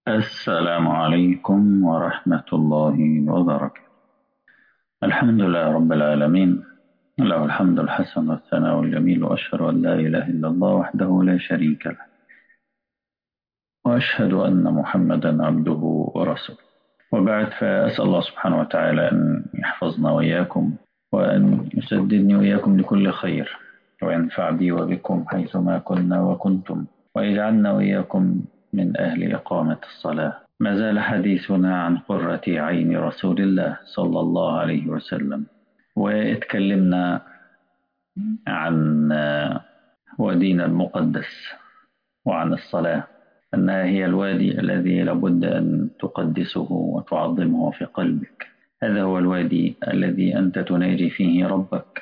السلام عليكم ورحمة الله وبركاته الحمد لله رب العالمين له الحمد الحسن والثناء الجميل وأشهد أن لا إله إلا الله وحده لا شريك له وأشهد أن محمدا عبده ورسوله وبعد فأسأل الله سبحانه وتعالى أن يحفظنا وإياكم وأن يسددني وإياكم لكل خير وينفع بي وبكم حيثما كنا وكنتم ويجعلنا وإياكم من أهل إقامة الصلاة ما زال حديثنا عن قرة عين رسول الله صلى الله عليه وسلم واتكلمنا عن وادينا المقدس وعن الصلاة أنها هي الوادي الذي لابد أن تقدسه وتعظمه في قلبك هذا هو الوادي الذي أنت تناجي فيه ربك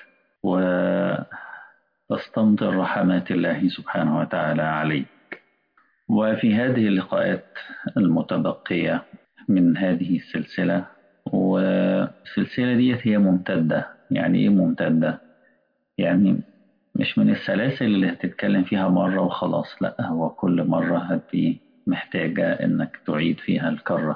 وتستمطر رحمات الله سبحانه وتعالى عليك وفي هذه اللقاءات المتبقية من هذه السلسلة والسلسلة ديت هي ممتدة يعني إيه ممتدة؟ يعني مش من السلاسل اللي هتتكلم فيها مرة وخلاص لا هو كل مرة هتبقى محتاجة إنك تعيد فيها الكرة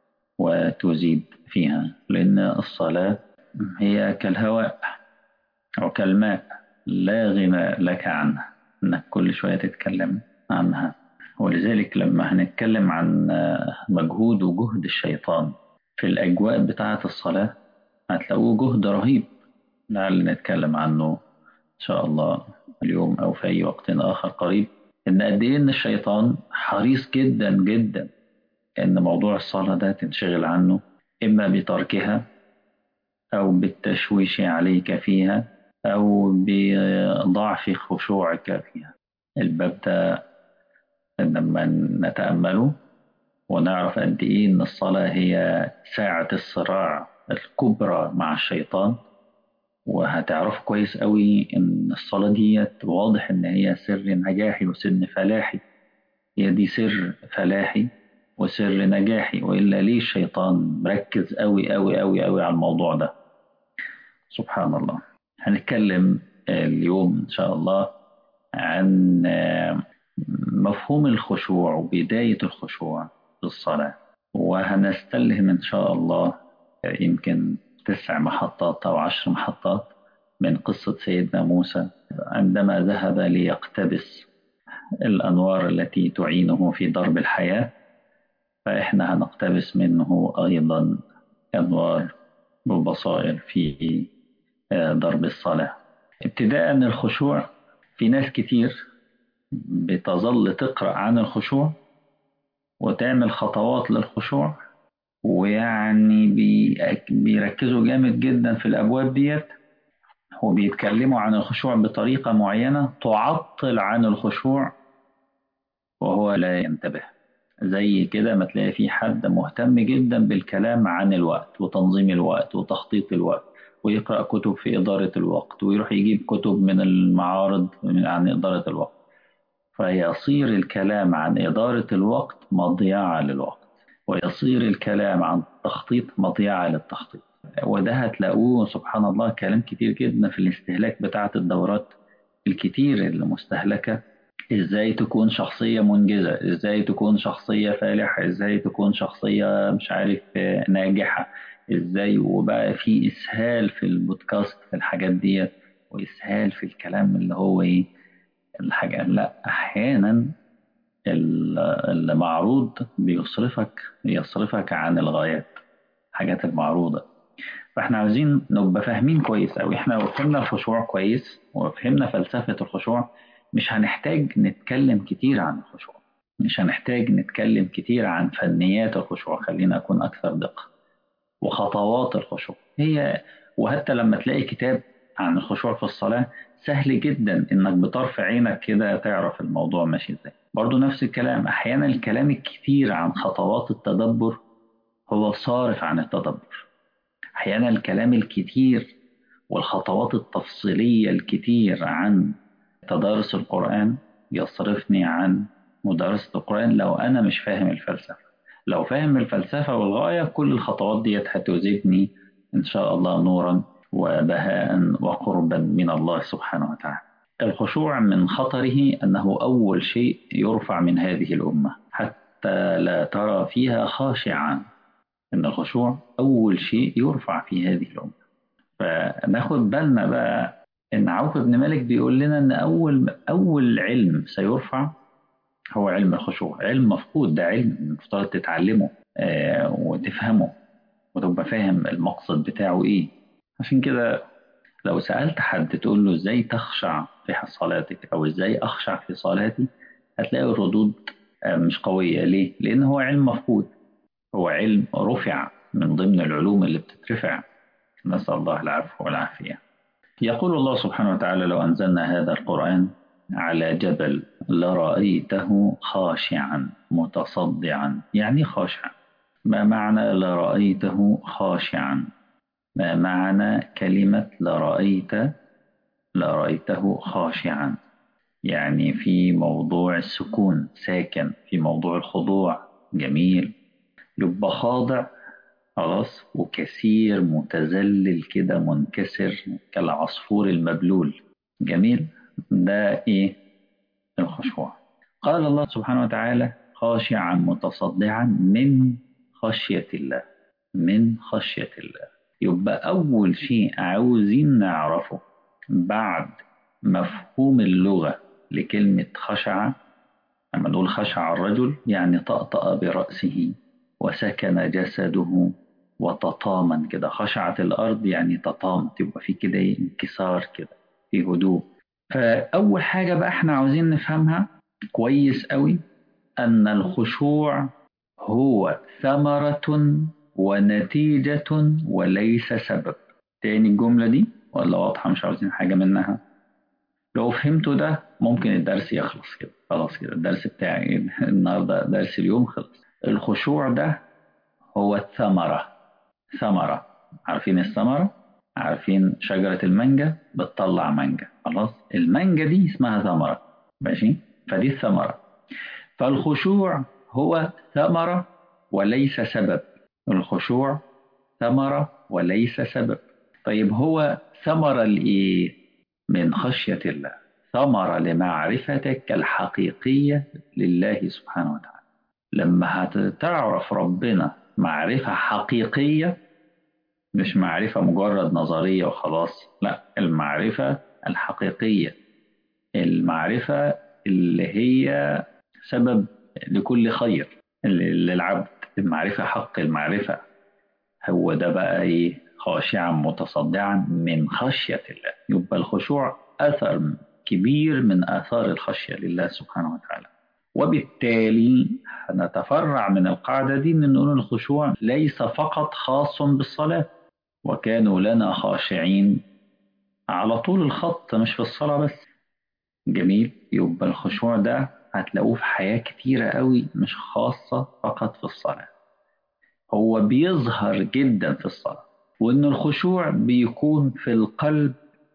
وتزيد فيها لأن الصلاة هي كالهواء أو كالماء لا غنى لك عنها إنك كل شوية تتكلم عنها ولذلك لما هنتكلم عن مجهود وجهد الشيطان في الأجواء بتاعة الصلاة هتلاقوه جهد رهيب لعل نتكلم عنه إن شاء الله اليوم أو في أي وقت آخر قريب إن قد إيه إن الشيطان حريص جدا جدا إن موضوع الصلاة ده تنشغل عنه إما بتركها أو بالتشويش عليك فيها أو بضعف خشوعك فيها الباب ده لما نتأمله ونعرف قد إيه إن الصلاة هي ساعة الصراع الكبرى مع الشيطان وهتعرف كويس قوي إن الصلاة ديت واضح إن هي سر نجاحي وسر فلاحي هي دي سر فلاحي وسر نجاحي وإلا ليه الشيطان مركز قوي قوي قوي قوي على الموضوع ده سبحان الله هنتكلم اليوم إن شاء الله عن مفهوم الخشوع وبداية الخشوع في الصلاة وهنستلهم إن شاء الله يمكن تسع محطات أو عشر محطات من قصة سيدنا موسى عندما ذهب ليقتبس الأنوار التي تعينه في درب الحياة فإحنا هنقتبس منه أيضا أنوار وبصائر في درب الصلاة ابتداء الخشوع في ناس كتير بتظل تقرأ عن الخشوع وتعمل خطوات للخشوع ويعني بيركزوا جامد جدا في الأبواب ديت وبيتكلموا عن الخشوع بطريقة معينة تعطل عن الخشوع وهو لا ينتبه زي كده ما تلاقي في حد مهتم جدا بالكلام عن الوقت وتنظيم الوقت وتخطيط الوقت ويقرأ كتب في إدارة الوقت ويروح يجيب كتب من المعارض عن إدارة الوقت فيصير الكلام عن إدارة الوقت مضيعة للوقت ويصير الكلام عن التخطيط مضيعة للتخطيط وده هتلاقوه سبحان الله كلام كتير جدا في الاستهلاك بتاعة الدورات الكتير المستهلكة ازاي تكون شخصية منجزة ازاي تكون شخصية فالحة ازاي تكون شخصية مش عارف ناجحة ازاي وبقى في اسهال في البودكاست في الحاجات ديت واسهال في الكلام اللي هو ايه الحاجة لا احيانا اللي معروض بيصرفك يصرفك عن الغايات الحاجات المعروضة فاحنا عاوزين نبقى فاهمين كويس أوي احنا لو فهمنا الخشوع كويس وفهمنا فلسفة الخشوع مش هنحتاج نتكلم كتير عن الخشوع مش هنحتاج نتكلم كتير عن فنيات الخشوع خلينا أكون أكثر دقة وخطوات الخشوع هي وحتى لما تلاقي كتاب عن الخشوع في الصلاة سهل جدا انك بطرف عينك كده تعرف الموضوع ماشي ازاي برضو نفس الكلام احيانا الكلام الكتير عن خطوات التدبر هو صارف عن التدبر احيانا الكلام الكتير والخطوات التفصيلية الكتير عن تدارس القرآن يصرفني عن مدارسة القرآن لو أنا مش فاهم الفلسفة لو فاهم الفلسفة والغاية كل الخطوات ديت هتزيدني إن شاء الله نورا وبهاء وقربا من الله سبحانه وتعالى الخشوع من خطره أنه أول شيء يرفع من هذه الأمة حتى حتى لا ترى فيها خاشعا إن الخشوع أول شيء يرفع في هذه الأمة فناخد بالنا بقى إن عوف بن مالك بيقول لنا إن أول أول علم سيرفع هو علم الخشوع علم مفقود ده علم المفترض تتعلمه آه وتفهمه وتبقى فاهم المقصد بتاعه إيه عشان كده لو سألت حد تقول له إزاي تخشع في صلاتك أو إزاي أخشع في صلاتي هتلاقي الردود مش قوية ليه؟ لأن هو علم مفقود هو علم رفع من ضمن العلوم اللي بتترفع نسأل الله العفو والعافية يقول الله سبحانه وتعالى لو أنزلنا هذا القرآن على جبل لرأيته خاشعا متصدعا يعني خاشعا ما معنى لرأيته خاشعا ما معنى كلمة لرأيت لرأيته خاشعا يعني في موضوع السكون ساكن في موضوع الخضوع جميل يبقى خاضع خلاص وكثير متذلل كده منكسر كالعصفور المبلول جميل ده ايه الخشوع قال الله سبحانه وتعالى خاشعا متصدعا من خشية الله من خشية الله يبقى أول شيء عاوزين نعرفه بعد مفهوم اللغة لكلمة خشع لما نقول خشع الرجل يعني طأطأ برأسه وسكن جسده وتطامن كده خشعت الأرض يعني تطامت يبقى في كده انكسار كده في هدوء فأول حاجة بقى احنا عاوزين نفهمها كويس قوي أن الخشوع هو ثمرة ونتيجة وليس سبب تاني الجملة دي ولا واضحة مش عاوزين حاجة منها لو فهمتوا ده ممكن الدرس يخلص كده خلاص كده الدرس بتاعي النهارده درس اليوم خلص الخشوع ده هو الثمرة ثمرة عارفين الثمرة عارفين شجرة المانجا بتطلع مانجا خلاص المانجا دي اسمها ثمرة ماشي فدي الثمرة فالخشوع هو ثمرة وليس سبب الخشوع ثمرة وليس سبب طيب هو ثمرة لإيه من خشية الله ثمرة لمعرفتك الحقيقية لله سبحانه وتعالى لما هتعرف ربنا معرفة حقيقية مش معرفة مجرد نظرية وخلاص لا المعرفة الحقيقية المعرفة اللي هي سبب لكل خير للعبد المعرفة حق المعرفة هو ده بقى ايه خاشعا متصدعا من خشية الله يبقى الخشوع أثر كبير من آثار الخشية لله سبحانه وتعالى وبالتالي نتفرع من القاعدة دي أن نقول الخشوع ليس فقط خاص بالصلاة وكانوا لنا خاشعين على طول الخط مش في الصلاة بس جميل يبقى الخشوع ده هتلاقوه في حياة كتيرة قوي مش خاصة فقط في الصلاة هو بيظهر جدا في الصلاة وإن الخشوع بيكون في القلب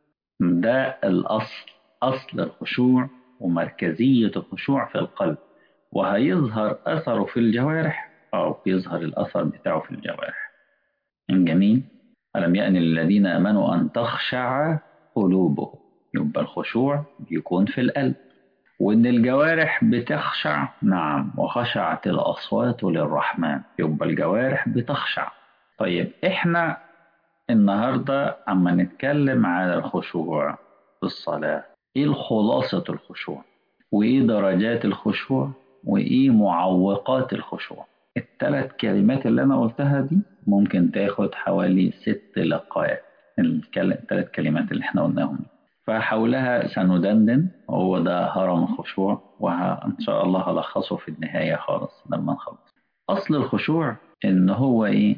ده الأصل أصل الخشوع ومركزية الخشوع في القلب وهيظهر أثره في الجوارح أو بيظهر الأثر بتاعه في الجوارح جميل ألم يأن للذين آمنوا أن تخشع قلوبهم يبقى الخشوع بيكون في القلب وإن الجوارح بتخشع نعم وخشعت الأصوات للرحمن يبقى الجوارح بتخشع طيب إحنا النهاردة أما نتكلم على الخشوع في الصلاة إيه خلاصة الخشوع وإيه درجات الخشوع وإيه معوقات الخشوع الثلاث كلمات اللي أنا قلتها دي ممكن تاخد حوالي ست لقاءات الثلاث كلمات اللي احنا قلناهم فحولها سندندن وهو ده هرم الخشوع وإن شاء الله هلخصه في النهاية خالص لما نخلص أصل الخشوع إن هو إيه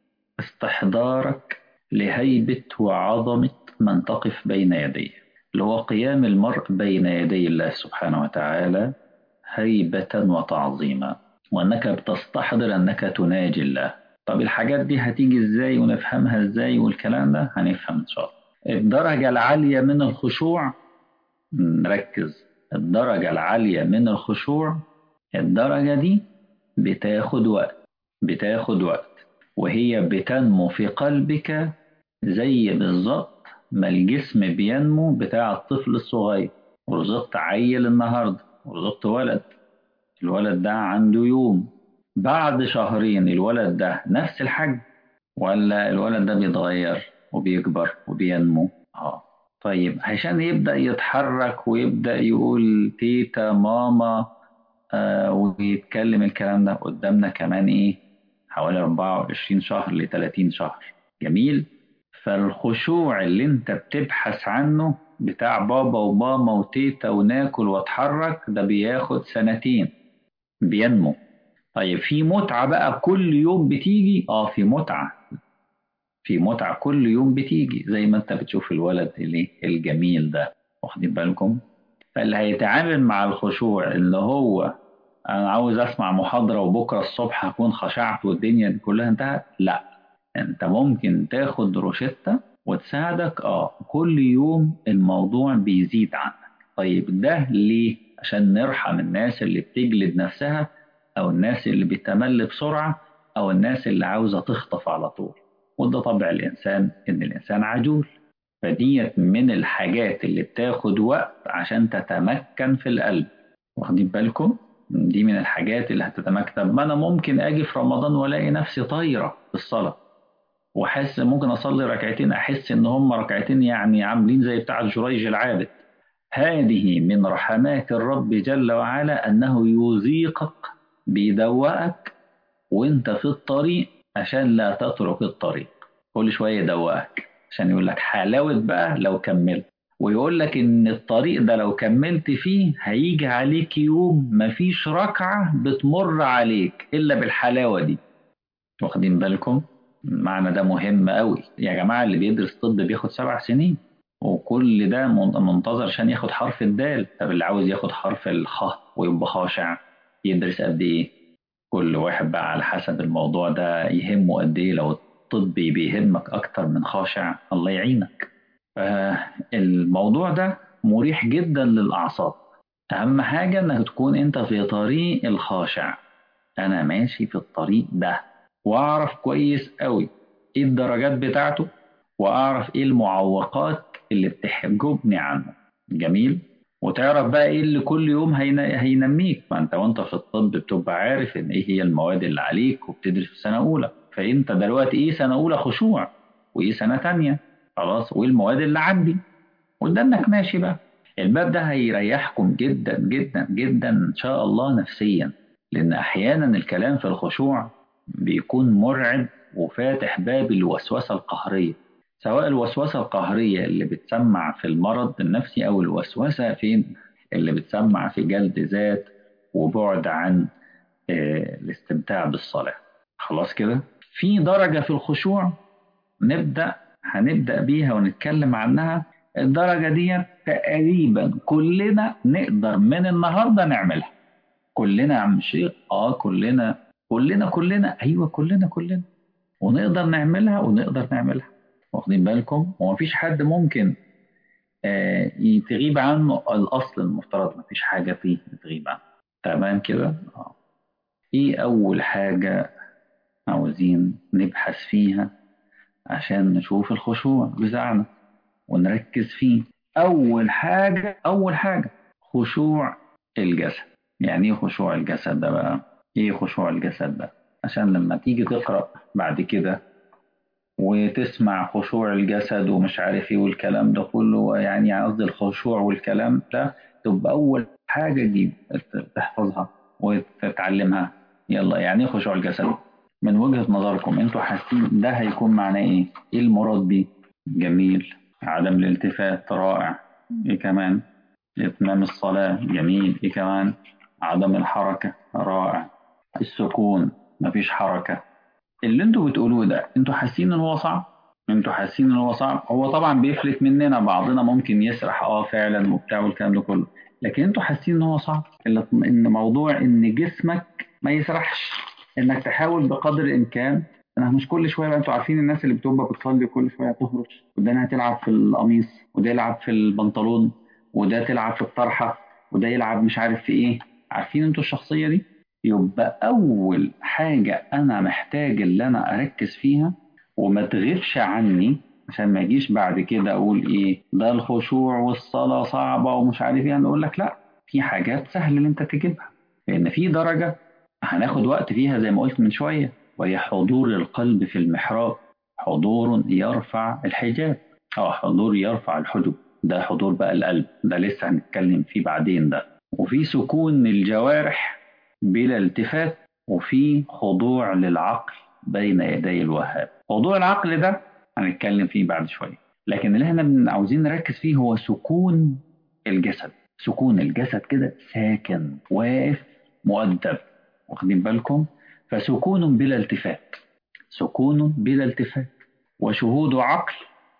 استحضارك لهيبة وعظمة من تقف بين يديه اللي هو قيام المرء بين يدي الله سبحانه وتعالى هيبة وتعظيما وأنك بتستحضر أنك تناجي الله طب الحاجات دي هتيجي إزاي ونفهمها إزاي والكلام ده هنفهم إن شاء الله الدرجة العالية من الخشوع نركز الدرجة العالية من الخشوع الدرجة دي بتاخد وقت بتاخد وقت وهي بتنمو في قلبك زي بالظبط ما الجسم بينمو بتاع الطفل الصغير ورزقت عيل النهارده ورزقت ولد الولد ده عنده يوم بعد شهرين الولد ده نفس الحجم ولا الولد ده بيتغير وبيكبر وبينمو اه طيب عشان يبدأ يتحرك ويبدأ يقول تيتا ماما آه ويتكلم الكلام ده قدامنا كمان ايه حوالي 24 شهر ل 30 شهر جميل فالخشوع اللي انت بتبحث عنه بتاع بابا وماما وتيتا وناكل واتحرك ده بياخد سنتين بينمو طيب في متعة بقى كل يوم بتيجي اه في متعة في متعة كل يوم بتيجي زي ما انت بتشوف الولد اللي الجميل ده واخدين بالكم فاللي هيتعامل مع الخشوع اللي هو انا عاوز اسمع محاضرة وبكرة الصبح هكون خشعت والدنيا دي كلها انتهت لا انت ممكن تاخد روشتة وتساعدك اه كل يوم الموضوع بيزيد عنك طيب ده ليه عشان نرحم الناس اللي بتجلد نفسها او الناس اللي بتمل بسرعة او الناس اللي عاوزة تخطف على طول وده طبع الانسان ان الانسان عجول فديت من الحاجات اللي بتاخد وقت عشان تتمكن في القلب واخدين بالكم دي من الحاجات اللي هتتمكن طب ما انا ممكن اجي في رمضان والاقي نفسي طايره في الصلاه واحس ممكن اصلي ركعتين احس ان هم ركعتين يعني عاملين زي بتاع جريج العابد هذه من رحمات الرب جل وعلا انه يذيقك بيدوقك وانت في الطريق عشان لا تترك الطريق كل شويه يدوقك عشان يقول لك حلاوه بقى لو كملت ويقول لك ان الطريق ده لو كملت فيه هيجي عليك يوم مفيش ركعه بتمر عليك الا بالحلاوه دي واخدين بالكم المعنى ده مهم قوي يا جماعه اللي بيدرس طب بياخد سبع سنين وكل ده منتظر عشان ياخد حرف الدال طب اللي عاوز ياخد حرف الخاء ويبقى خاشع يدرس قد ايه كل واحد بقى على حسب الموضوع ده يهمه قد ايه لو الطبي بيهمك اكتر من خاشع الله يعينك فالموضوع ده مريح جدا للاعصاب اهم حاجه انك تكون انت في طريق الخاشع انا ماشي في الطريق ده واعرف كويس قوي ايه الدرجات بتاعته واعرف ايه المعوقات اللي بتحجبني عنه جميل وتعرف بقى ايه اللي كل يوم هينميك ما انت وانت في الطب بتبقى عارف ان ايه هي المواد اللي عليك وبتدرس في سنه اولى فانت دلوقتي ايه سنه اولى خشوع وايه سنه تانية خلاص وايه المواد اللي عندي قدامك ماشي بقى الباب ده هيريحكم جدا جدا جدا ان شاء الله نفسيا لان احيانا الكلام في الخشوع بيكون مرعب وفاتح باب الوسوسه القهريه سواء الوسوسة القهرية اللي بتسمع في المرض النفسي أو الوسوسة فين اللي بتسمع في جلد ذات وبعد عن الاستمتاع بالصلاة خلاص كده في درجة في الخشوع نبدأ هنبدأ بيها ونتكلم عنها الدرجة دي تقريبا كلنا نقدر من النهاردة نعملها كلنا يا عم شيخ اه كلنا كلنا كلنا ايوه كلنا كلنا ونقدر نعملها ونقدر نعملها واخدين بالكم ومفيش حد ممكن آه تغيب عنه الاصل المفترض مفيش حاجه فيه تغيب عنه تمام كده آه. ايه اول حاجه عاوزين نبحث فيها عشان نشوف الخشوع بتاعنا ونركز فيه اول حاجه اول حاجه خشوع الجسد يعني ايه خشوع الجسد ده بقى ايه خشوع الجسد ده عشان لما تيجي تقرا بعد كده وتسمع خشوع الجسد ومش عارف ايه والكلام ده كله يعني قصدي الخشوع والكلام ده تبقى اول حاجه دي تحفظها وتتعلمها يلا يعني ايه خشوع الجسد من وجهه نظركم انتوا حاسين ده هيكون معناه ايه؟ ايه المراد بيه؟ جميل عدم الالتفات رائع ايه كمان؟ اتمام الصلاه جميل ايه كمان؟ عدم الحركه رائع السكون مفيش حركه اللي انتوا بتقولوه ده انتوا حاسين ان هو صعب انتوا حاسين ان هو صعب هو طبعا بيفلت مننا بعضنا ممكن يسرح اه فعلا وبتاع والكلام ده كله لكن انتوا حاسين ان هو صعب ان موضوع ان جسمك ما يسرحش انك تحاول بقدر الامكان انا مش كل شويه بقى انتوا عارفين الناس اللي بتبقى بتصلي كل شويه تهرش وده تلعب في القميص وده يلعب في البنطلون وده تلعب في الطرحه وده يلعب مش عارف في ايه عارفين انتوا الشخصيه دي يبقى أول حاجة أنا محتاج اللي أنا أركز فيها وما تغيبش عني عشان ما أجيش بعد كده أقول إيه ده الخشوع والصلاة صعبة ومش عارف إيه أنا أقول لك لأ في حاجات سهل إن أنت تجيبها لأن في درجة هناخد وقت فيها زي ما قلت من شوية وهي حضور القلب في المحراب حضور يرفع الحجاب اه حضور يرفع الحجب ده حضور بقى القلب ده لسه هنتكلم فيه بعدين ده وفي سكون الجوارح بلا التفات وفي خضوع للعقل بين يدي الوهاب موضوع العقل ده هنتكلم فيه بعد شوية لكن اللي احنا عاوزين نركز فيه هو سكون الجسد سكون الجسد كده ساكن واقف مؤدب واخدين بالكم فسكون بلا التفات سكون بلا التفات وشهود عقل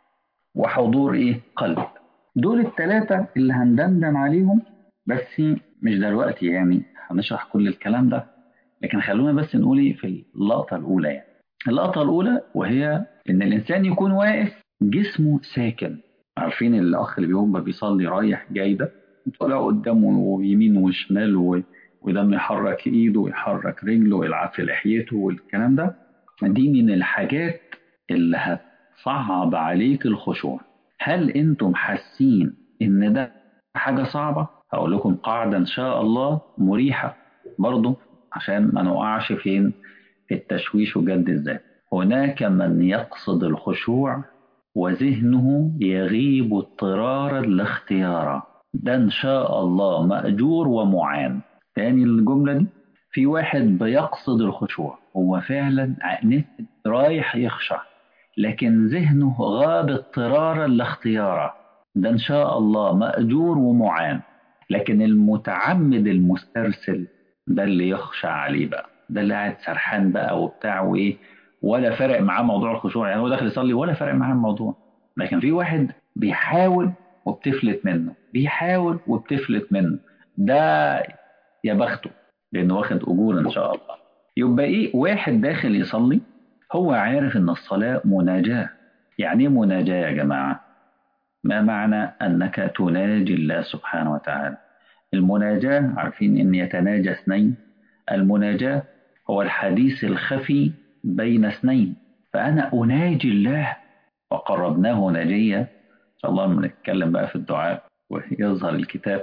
وحضور ايه قلب دول الثلاثة اللي هندندن عليهم بس مش دلوقتي يعني هنشرح كل الكلام ده لكن خلونا بس نقول ايه في اللقطة الأولى يعني اللقطة الأولى وهي إن الإنسان يكون واقف جسمه ساكن عارفين الأخ اللي بيبقى بيصلي رايح جاي ده طالع قدامه ويمين وشمال و... وده يحرك ايده ويحرك رجله ويلعب في لحيته والكلام ده دي من الحاجات اللي هتصعب عليك الخشوع هل انتم حاسين ان ده حاجة صعبة هقول لكم قاعدة ان شاء الله مريحة برضو عشان ما نقعش فين في التشويش وجد الذات هناك من يقصد الخشوع وذهنه يغيب اضطرارا لا اختيارا ده ان شاء الله مأجور ومعان تاني الجملة دي في واحد بيقصد الخشوع هو فعلا رايح يخشع لكن ذهنه غاب اضطرارا لا اختيارا ده ان شاء الله مأجور ومعان لكن المتعمد المسترسل ده اللي يخشى عليه بقى ده اللي قاعد سرحان بقى وبتاع وايه ولا فارق معاه موضوع الخشوع يعني هو داخل يصلي ولا فارق معاه الموضوع لكن في واحد بيحاول وبتفلت منه بيحاول وبتفلت منه ده يا بخته لانه واخد اجور ان شاء الله يبقى ايه واحد داخل يصلي هو عارف ان الصلاه مناجاه يعني ايه مناجاه يا جماعه ما معنى انك تناجي الله سبحانه وتعالى المناجاه عارفين ان يتناجى اثنين المناجاه هو الحديث الخفي بين اثنين فانا اناجي الله وقربناه نجيا ان شاء الله لما نتكلم بقى في الدعاء ويظهر الكتاب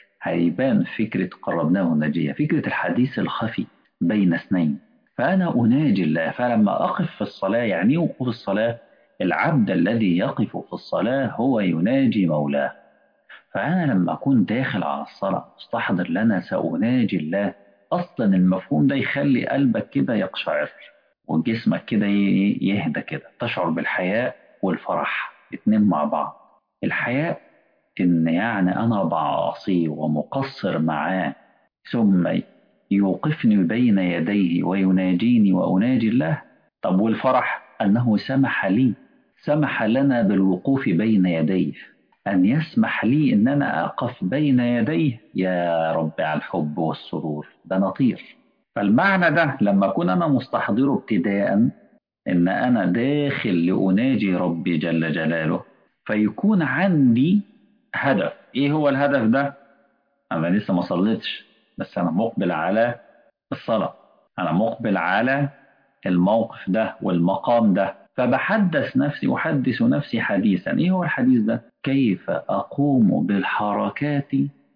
هيبان فكرة قربناه نجيا فكرة الحديث الخفي بين اثنين فأنا أناجي الله فلما أقف في الصلاة يعني وقوف الصلاة العبد الذي يقف في الصلاة هو يناجي مولاه فأنا لما أكون داخل على الصلاة مستحضر لنا سأناجي الله أصلا المفهوم ده يخلي قلبك كده يقشعر وجسمك كده يهدى كده تشعر بالحياء والفرح اتنين مع بعض الحياء إن يعني أنا بعصيه ومقصر معاه ثم يوقفني بين يديه ويناجيني وأناجي الله طب والفرح أنه سمح لي سمح لنا بالوقوف بين يديه أن يسمح لي أن أنا أقف بين يديه يا رب على الحب والسرور ده نطير فالمعنى ده لما أكون أنا مستحضره ابتداء إن أنا داخل لأناجي ربي جل جلاله فيكون عندي هدف إيه هو الهدف ده؟ أنا لسه ما صليتش بس أنا مقبل على الصلاة أنا مقبل على الموقف ده والمقام ده فبحدث نفسي أحدث نفسي حديثا إيه هو الحديث ده؟ كيف أقوم بالحركات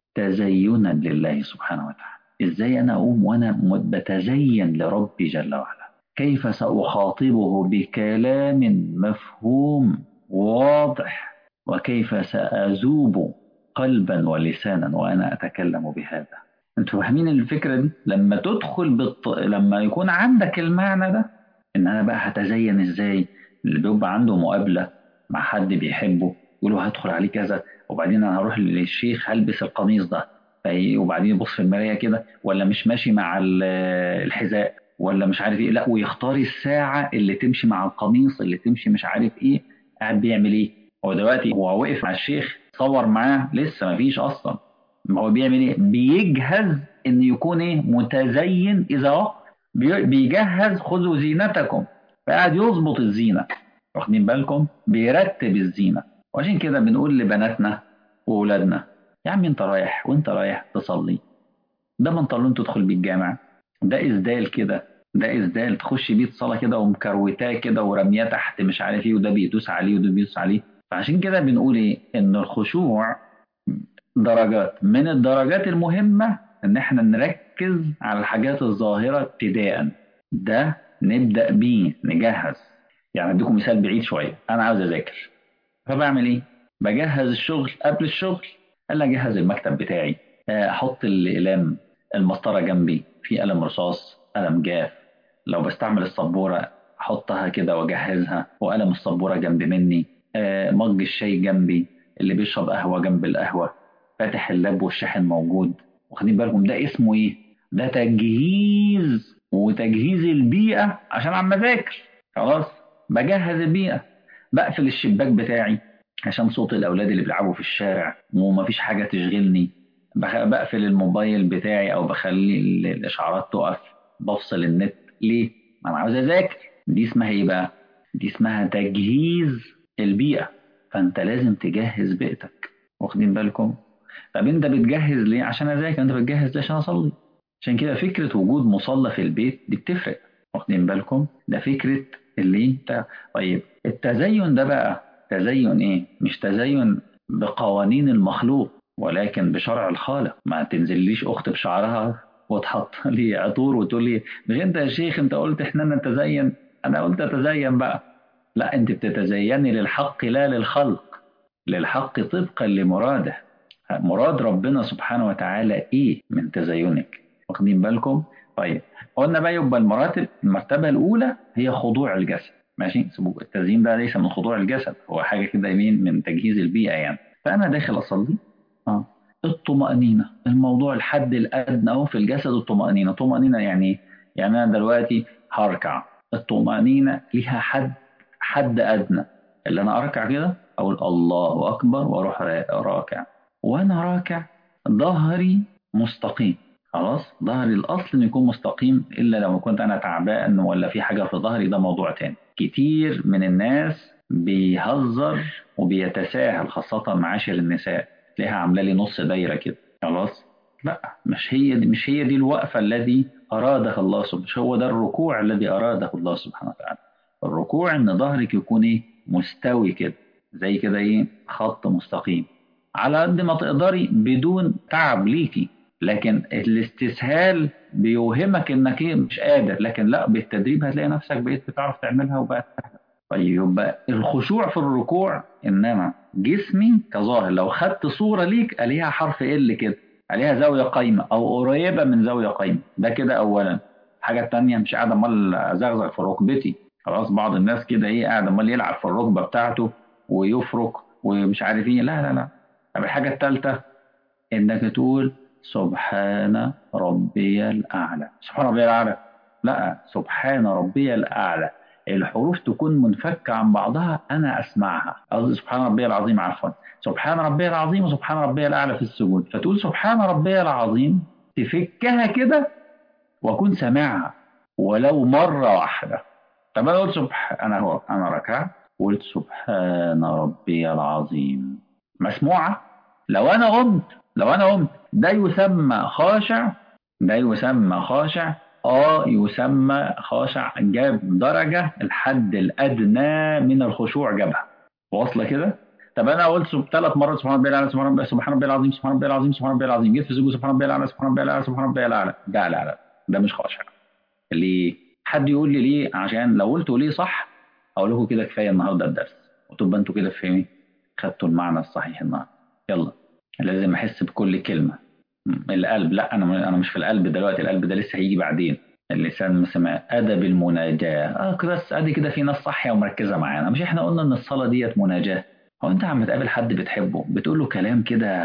تزينا لله سبحانه وتعالى إزاي أنا أقوم وأنا بتزين لربي جل وعلا كيف سأخاطبه بكلام مفهوم واضح وكيف سأذوب قلبا ولسانا وأنا أتكلم بهذا أنتوا فاهمين الفكرة دي لما تدخل بالط... لما يكون عندك المعنى ده إن أنا بقى هتزين إزاي اللي بيبقى عنده مقابلة مع حد بيحبه يقول له هدخل عليه كذا وبعدين انا هروح للشيخ هلبس القميص ده وبعدين يبص في المرايه كده ولا مش ماشي مع الحذاء ولا مش عارف ايه لا ويختار الساعه اللي تمشي مع القميص اللي تمشي مش عارف ايه قاعد بيعمل ايه هو دلوقتي هو واقف مع الشيخ صور معاه لسه ما فيش اصلا ما هو بيعمل ايه بيجهز ان يكون ايه متزين اذا وقف بيجهز خذوا زينتكم فقاعد يظبط الزينه واخدين بالكم بيرتب الزينه وعشان كده بنقول لبناتنا وولادنا يا عم انت رايح وانت رايح تصلي ده بنطلون تدخل بيه الجامع ده اسدال كده ده اسدال تخش بيه الصلاه كده ومكروتاه كده ورمياه تحت مش عارف ايه وده بيدوس عليه وده بيدوس عليه فعشان كده بنقول ايه ان الخشوع درجات من الدرجات المهمه ان احنا نركز على الحاجات الظاهرة ابتداء ده نبدأ بيه نجهز يعني اديكم مثال بعيد شوية انا عاوز اذاكر فبعمل ايه بجهز الشغل قبل الشغل الا اجهز المكتب بتاعي احط الاقلام المسطرة جنبي في قلم رصاص قلم جاف لو بستعمل السبورة احطها كده واجهزها وقلم السبورة جنب مني مج الشاي جنبي اللي بيشرب قهوة جنب القهوة فاتح اللاب والشاحن موجود واخدين بالكم ده اسمه ايه ده تجهيز وتجهيز البيئة عشان عم اذاكر خلاص بجهز البيئة بقفل الشباك بتاعي عشان صوت الاولاد اللي بيلعبوا في الشارع ومفيش حاجة تشغلني بقفل الموبايل بتاعي او بخلي الاشعارات تقف بفصل النت ليه ما انا عاوز اذاكر دي اسمها ايه بقى دي اسمها تجهيز البيئة فانت لازم تجهز بيئتك واخدين بالكم طب انت بتجهز ليه عشان اذاكر انت بتجهز ليه عشان اصلي عشان كده فكرة وجود مصلى في البيت دي بتفرق واخدين بالكم ده فكرة اللي انت طيب التزين ده بقى تزين ايه مش تزين بقوانين المخلوق ولكن بشرع الخالق ما تنزليش اخت بشعرها وتحط لي عطور وتقول لي مش انت يا شيخ انت قلت احنا نتزين انا قلت اتزين بقى لا انت بتتزيني للحق لا للخلق للحق طبقا لمراده مراد ربنا سبحانه وتعالى ايه من تزينك واخدين بالكم طيب قلنا بقى يبقى المراتب المرتبه الاولى هي خضوع الجسد ماشي التزيين ده ليس من خضوع الجسد هو حاجه كده يمين من تجهيز البيئه يعني فانا داخل اصلي اه الطمأنينة الموضوع الحد الأدنى أهو في الجسد الطمأنينة طمأنينة يعني يعني أنا دلوقتي هركع الطمأنينة ليها حد حد أدنى اللي أنا أركع كده أقول الله أكبر وأروح راكع وأنا راكع ظهري مستقيم خلاص ظهري الأصل إنه يكون مستقيم إلا لو كنت أنا تعبان ولا في حاجة في ظهري ده موضوع تاني كتير من الناس بيهزر وبيتساهل خاصة معاشر النساء تلاقيها عامله لي نص دايره كده خلاص لا مش هي دي مش هي دي الوقفه الذي ارادها الله سبحانه مش هو ده الركوع الذي اراده الله سبحانه وتعالى الركوع ان ظهرك يكون ايه مستوي كده زي كده ايه خط مستقيم على قد ما تقدري بدون تعب ليكي لكن الاستسهال بيوهمك انك ايه مش قادر لكن لا بالتدريب هتلاقي نفسك بقيت بتعرف تعملها وبقت سهله طيب يبقى الخشوع في الركوع انما جسمي كظاهر لو خدت صوره ليك عليها حرف ال كده عليها زاويه قايمه او قريبه من زاويه قايمه ده كده اولا الحاجه الثانيه مش قاعد امال ازغزغ في ركبتي خلاص بعض الناس كده ايه قاعد امال يلعب في الركبه بتاعته ويفرك ومش عارف ايه لا لا لا طب الحاجه الثالثه انك تقول سبحان ربي الاعلى سبحان ربي الاعلى لا سبحان ربي الاعلى الحروف تكون منفكة عن بعضها أنا أسمعها قصدي سبحان ربي العظيم عفوا سبحان ربي العظيم وسبحان ربي الأعلى في السجود فتقول سبحان ربي العظيم تفكها كده وأكون سامعها ولو مرة واحدة طب أنا قلت سبحان أنا هو أنا ركعت قلت سبحان ربي العظيم مسموعة لو أنا قمت لو أنا قمت ده يسمى خاشع ده يسمى خاشع اه يسمى خاشع جاب درجة الحد الأدنى من الخشوع جابها واصلة كده طب أنا قلت ثلاث مرات سبحان ربي الأعلى سبحان ربي سبحان ربي العظيم سبحان ربي العظيم سبحان ربي العظيم جيت في سجود سبحان ربي الأعلى سبحان ربي الأعلى سبحان ربي الأعلى ده لا لا ده مش خاشع ليه؟ حد يقول لي ليه؟ عشان لو قلته ليه صح أقول لكم كده كفاية النهارده الدرس وتبقى أنتوا كده فاهمين خدتوا المعنى الصحيح النهارده يلا لازم أحس بكل كلمة القلب لا انا انا مش في القلب دلوقتي القلب ده لسه هيجي بعدين اللسان مسمى ادب المناجاه اه بس ادي كده في ناس صاحيه ومركزه معانا مش احنا قلنا ان الصلاه ديت مناجاه هو انت عم تقابل حد بتحبه بتقول له كلام كده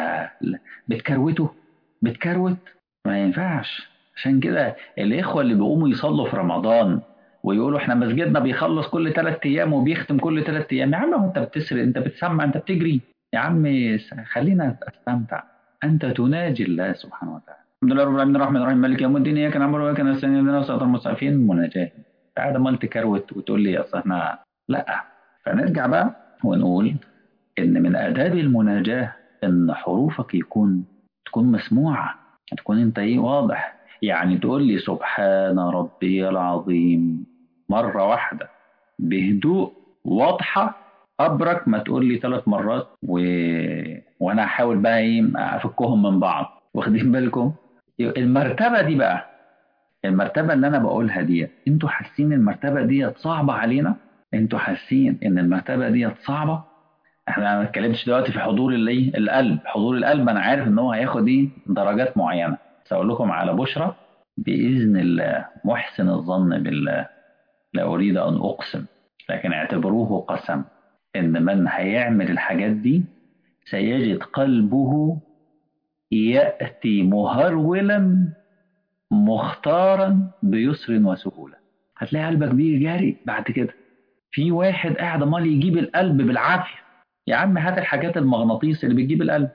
بتكروته بتكروت ما ينفعش عشان كده الاخوه اللي بيقوموا يصلوا في رمضان ويقولوا احنا مسجدنا بيخلص كل ثلاث ايام وبيختم كل ثلاث ايام يا عم انت بتسرق انت بتسمع انت بتجري يا عم خلينا استمتع أنت تناجي الله سبحانه وتعالى الحمد لله رب العالمين الرحمن الرحيم مالك يوم الدين إياك نعبد وإياك نستعين اهدنا الصراط المستقيم مناجاة بعد ما تكروت وتقول لي أصل إحنا لا فنرجع بقى ونقول إن من آداب المناجاة إن حروفك يكون تكون مسموعة تكون أنت إيه واضح يعني تقول لي سبحان ربي العظيم مرة واحدة بهدوء واضحة ابرك ما تقول لي ثلاث مرات و... وانا احاول بقى ايه افكهم من بعض واخدين بالكم المرتبة دي بقى المرتبة اللي أنا بقولها دي أنتوا حاسين المرتبة دي صعبة علينا؟ أنتوا حاسين إن المرتبة دي صعبة؟ احنا ما اتكلمتش دلوقتي في حضور اللي القلب حضور القلب انا عارف ان هو هياخد ايه درجات معينه بس اقول لكم على بشرى باذن الله محسن الظن بالله لا اريد ان اقسم لكن اعتبروه قسم ان من هيعمل الحاجات دي سيجد قلبه ياتي مهرولا مختارا بيسر وسهوله هتلاقي قلبك بيجي جاري بعد كده في واحد قاعد امال يجيب القلب بالعافيه يا عم هات الحاجات المغناطيس اللي بتجيب القلب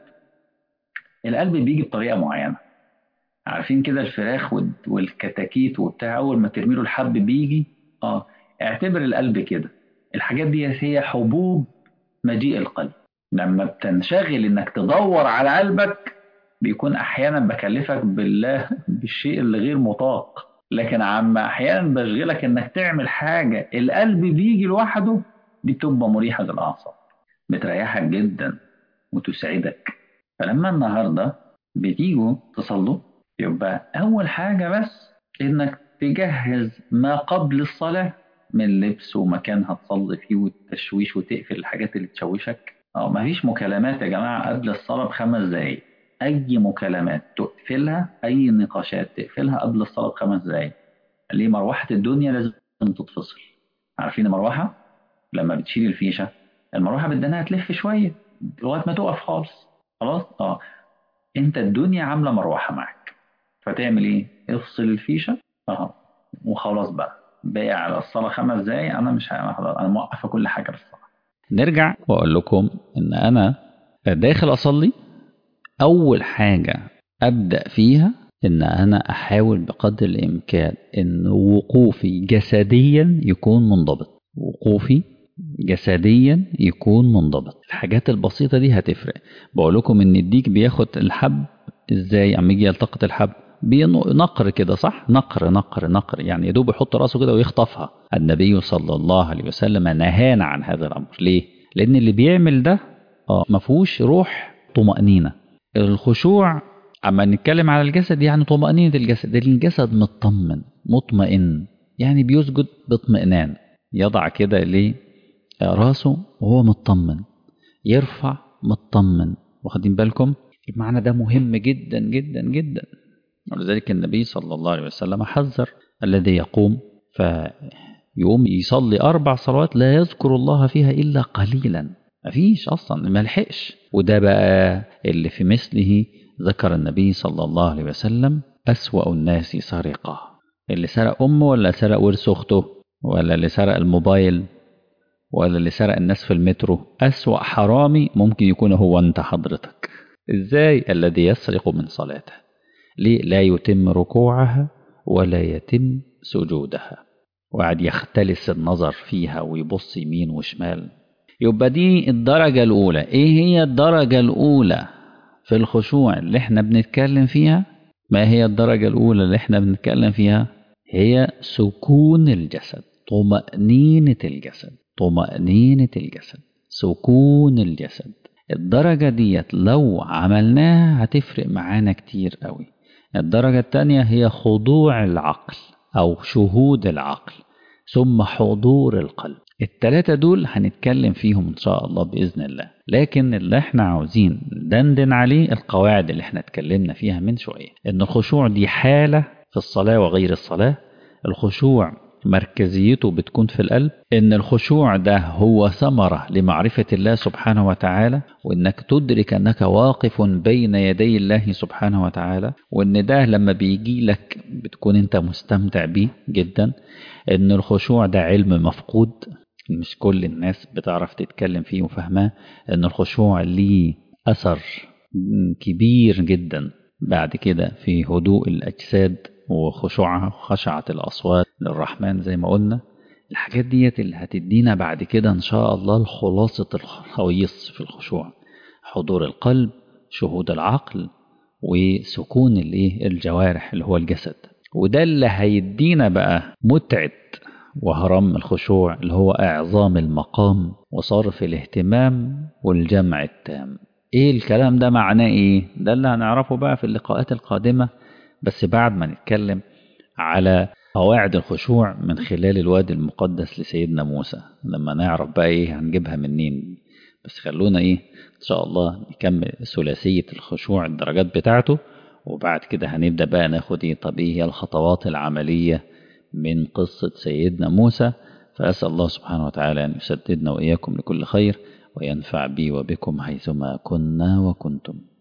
القلب بيجي بطريقه معينه عارفين كده الفراخ والكتاكيت وبتاع اول ما ترمي له الحب بيجي اه اعتبر القلب كده الحاجات دي هي حبوب مجيء القلب لما بتنشغل انك تدور على قلبك بيكون احيانا بكلفك بالله بالشيء اللي غير مطاق لكن عما احيانا بشغلك انك تعمل حاجه القلب بيجي لوحده دي بتبقى مريحه للاعصاب بتريحك جدا وتسعدك فلما النهارده بتيجوا تصلوا يبقى اول حاجه بس انك تجهز ما قبل الصلاه من لبس ومكان هتصلي فيه والتشويش وتقفل الحاجات اللي تشوشك اه مفيش مكالمات يا جماعه قبل الصلاه بخمس دقايق اي مكالمات تقفلها اي نقاشات تقفلها قبل الصلاه بخمس دقايق ليه مروحه الدنيا لازم تتفصل عارفين المروحه لما بتشيل الفيشه المروحه بدنا تلف شويه لغايه ما تقف خالص خلاص اه انت الدنيا عامله مروحه معاك فتعمل ايه افصل الفيشه اه وخلاص بقى باقي على الصلاه خمس دقايق انا مش انا موقفه كل حاجه بالصلاه نرجع واقول لكم ان انا داخل اصلي اول حاجه ابدا فيها ان انا احاول بقدر الامكان ان وقوفي جسديا يكون منضبط وقوفي جسديا يكون منضبط الحاجات البسيطة دي هتفرق بقول لكم ان الديك بياخد الحب ازاي عم يجي يلتقط الحب بنقر كده صح نقر نقر نقر يعني يدوب يحط راسه كده ويخطفها النبي صلى الله عليه وسلم نهانا عن هذا الامر ليه لان اللي بيعمل ده اه ما فيهوش روح طمأنينة الخشوع اما نتكلم على الجسد يعني طمأنينة الجسد الجسد مطمن مطمئن يعني بيسجد باطمئنان يضع كده ليه راسه وهو مطمن يرفع مطمن واخدين بالكم المعنى ده مهم جدا جدا جدا ولذلك النبي صلى الله عليه وسلم حذر الذي يقوم فيقوم يصلي أربع صلوات لا يذكر الله فيها إلا قليلا مفيش أصلا ما لحقش وده بقى اللي في مثله ذكر النبي صلى الله عليه وسلم أسوأ الناس سرقة اللي سرق أمه ولا سرق ورث أخته ولا اللي سرق الموبايل ولا اللي سرق الناس في المترو أسوأ حرامي ممكن يكون هو أنت حضرتك إزاي الذي يسرق من صلاته ليه لا يتم ركوعها ولا يتم سجودها وقعد يختلس النظر فيها ويبص يمين وشمال يبقى دي الدرجة الأولى إيه هي الدرجة الأولى في الخشوع اللي احنا بنتكلم فيها ما هي الدرجة الأولى اللي احنا بنتكلم فيها هي سكون الجسد طمأنينة الجسد طمأنينة الجسد سكون الجسد الدرجة ديت لو عملناها هتفرق معانا كتير قوي الدرجة التانية هي خضوع العقل أو شهود العقل ثم حضور القلب التلاتة دول هنتكلم فيهم إن شاء الله بإذن الله لكن اللي احنا عاوزين دندن عليه القواعد اللي احنا اتكلمنا فيها من شوية إن الخشوع دي حالة في الصلاة وغير الصلاة الخشوع مركزيته بتكون في القلب ان الخشوع ده هو ثمرة لمعرفة الله سبحانه وتعالى وانك تدرك انك واقف بين يدي الله سبحانه وتعالى وان ده لما بيجي لك بتكون انت مستمتع بيه جدا ان الخشوع ده علم مفقود مش كل الناس بتعرف تتكلم فيه وفهماه ان الخشوع ليه اثر كبير جدا بعد كده في هدوء الاجساد وخشوعها وخشعة الأصوات للرحمن زي ما قلنا الحاجات ديت اللي هتدينا بعد كده إن شاء الله الخلاصة الخويص في الخشوع حضور القلب شهود العقل وسكون الايه الجوارح اللي هو الجسد وده اللي هيدينا بقى متعة وهرم الخشوع اللي هو إعظام المقام وصرف الاهتمام والجمع التام ايه الكلام ده معناه ايه ده اللي هنعرفه بقى في اللقاءات القادمة بس بعد ما نتكلم على قواعد الخشوع من خلال الوادي المقدس لسيدنا موسى لما نعرف بقى ايه هنجيبها منين بس خلونا ايه ان شاء الله نكمل ثلاثية الخشوع الدرجات بتاعته وبعد كده هنبدأ بقى ناخد ايه طب ايه هي الخطوات العملية من قصة سيدنا موسى فأسأل الله سبحانه وتعالى أن يسددنا وإياكم لكل خير وينفع بي وبكم حيثما كنا وكنتم